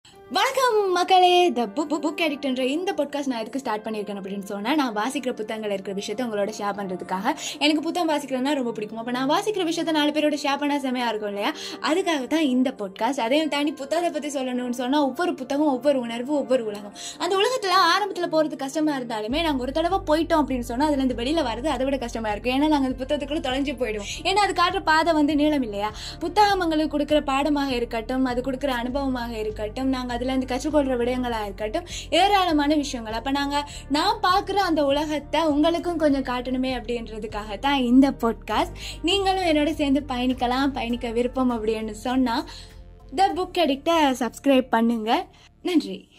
வணக்கம் மக்களே the book book எடிக்ட்ன்ற இந்த பாட்காஸ்ட் நான் எதுக்கு ஸ்டார்ட் பண்ணியிருக்கேன் அப்படின்னு சொன்னால் நான் வாசிக்கிற புத்தகங்கள் இருக்கிற விஷயத்த உங்களோட ஷேர் பண்ணுறதுக்காக எனக்கு புத்தகம் வாசிக்கிறதுனா ரொம்ப பிடிக்கும் அப்போ நான் வாசிக்கிற விஷயத்த நாலு பேரோட ஷேர் பண்ணால் செமையாக இருக்கும் இல்லையா அதுக்காக தான் இந்த பாட்காஸ்ட் அதையும் தாண்டி புத்தகத்தை பற்றி சொல்லணும்னு சொன்னால் ஒவ்வொரு புத்தகம் ஒவ்வொரு உணர்வு ஒவ்வொரு உலகம் அந்த உலகத்தில் ஆரம்பத்தில் போகிறது கஷ்டமாக இருந்தாலுமே நாங்கள் ஒரு தடவை போயிட்டோம் அப்படின்னு சொன்னால் அதுலேருந்து வெளியில் வரது அதை விட கஷ்டமாக இருக்கும் ஏன்னா நாங்கள் அந்த புத்தகத்துக்குள்ள தொலைஞ்சு போயிடுவோம் ஏன்னா அது காட்டுற பாதை வந்து நீளம் இல்லையா புத்தகங்களுக்கு கொடுக்குற பாடமாக இருக்கட்டும் அது கொடுக்குற அனுபவமாக இருக்கட்டும் நாங்கள் அதுல இருந்து கற்றுக்கொள்கிற விடயங்களாக இருக்கட்டும் ஏராளமான விஷயங்கள் அப்போ நாங்கள் நான் பார்க்குற அந்த உலகத்தை உங்களுக்கும் கொஞ்சம் காட்டணுமே அப்படின்றதுக்காக தான் இந்த பாட்காஸ்ட் நீங்களும் என்னோட சேர்ந்து பயணிக்கலாம் பயணிக்க விருப்பம் அப்படின்னு சொன்னால் த புக் அடிக்டை சப்ஸ்கிரைப் பண்ணுங்க நன்றி